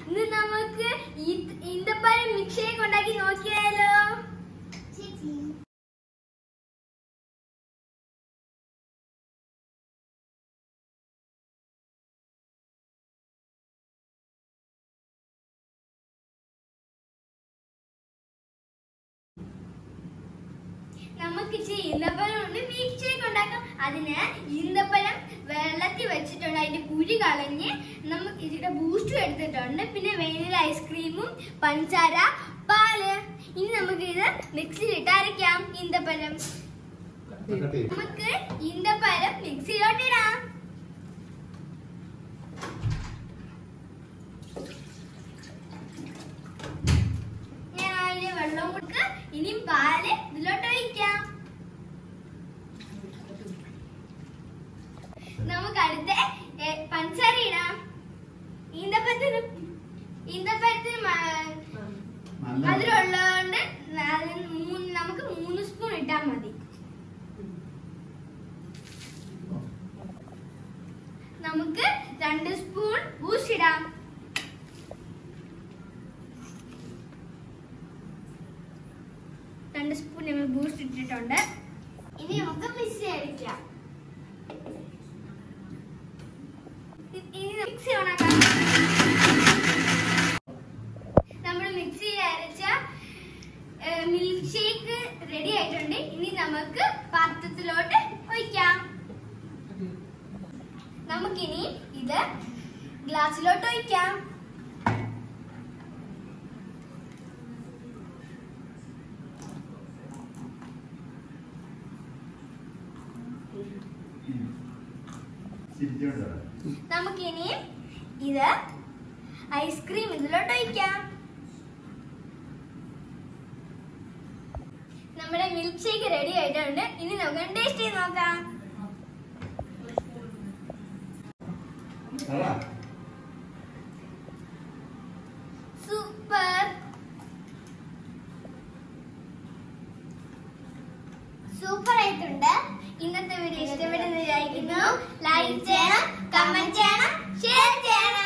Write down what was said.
ഇന്ന് നമുക്ക് ഈന്തപ്പഴം മിക്സേക്ക് ഉണ്ടാക്കി നോക്കിയാലോ നമുക്ക് ഇച്ചിരി ഈന്തപ്പഴം കൊണ്ട് മിൽക്ക് ഷേക്ക് ഉണ്ടാക്കാം അതിന് ഈന്തപ്പഴം വെള്ളത്തിൽ വെച്ചിട്ടുണ്ട് അതിന്റെ കുഴി കളഞ്ഞ് നമുക്ക് ഇതിന്റെ ബൂസ്റ്റും എടുത്തിട്ടുണ്ട് പിന്നെ വെനില ഐസ്ക്രീമും പഞ്ചാര പാല് ഇനി നമുക്ക് ഇത് മിക്സിയിലിട്ട് അരയ്ക്കാം ഈന്തപ്പഴം നമുക്ക് ഈന്തപ്പഴം മിക്സിയിലോട്ട് ഇടാം ഞാൻ അതിന് വെള്ളം കൊടുക്ക ഇനി പാല് ഇതിലോട്ട് ഒഴിക്കാം നമുക്ക് അടുത്ത ഏ, പഞ്ചസാര ഇടാം ഈന്തപ്പഴത്തിന് ഈന്തപ്പഴത്തിന് മ- മധുരമുള്ളതുകൊണ്ട് അതിന് മൂന്ന് നമുക്ക് മൂന്ന് സ്പൂൺ ഇട്ടാൽ മതി നമുക്ക് രണ്ട് സ്പൂൺ ബൂസ്റ്റ് ഇടാം രണ്ട് സ്പൂൺ ഞങ്ങൾ ബൂസ്റ്റ് ഇട്ടിട്ടുണ്ട് ഇനി നമുക്ക് മിക്സി അടിക്കാം ഇ- ഇനി മിക്സി ഓണാക്കാം നമ്മൾ മിക്സി അരച്ച മിൽക്ക് ഷേക്ക് റെഡി ആയിട്ടുണ്ട് ഇനി നമുക്ക് പാത്രത്തിലോട്ട് ഒഴിക്കാം നമുക്കിനി ഇത് ഗ്ലാസ്സിലോട്ട് ഒഴിക്കാം നമുക്കിനി ഇത് ഐസ്ക്രീം ഇതിലോട്ട് ഒഴിക്കാം നമ്മുടെ മിൽക്ക് ഷേക്ക് റെഡി ആയിട്ടുണ്ട് ഇനി നമുക്ക് ടേസ്റ്റ് ചെയ്ത് നോക്കാം സൂപ്പർ സൂപ്പർ ആയിട്ടുണ്ട് ഇന്നത്തെ വീഡിയോ ഇഷ്ടപ്പെട്ടെന്ന് വിചാരിക്കുന്നു ലൈക്ക് ചെയ്യണം കമന്റ് ചെയ്യണം ഷെയർ ചെയ്യണം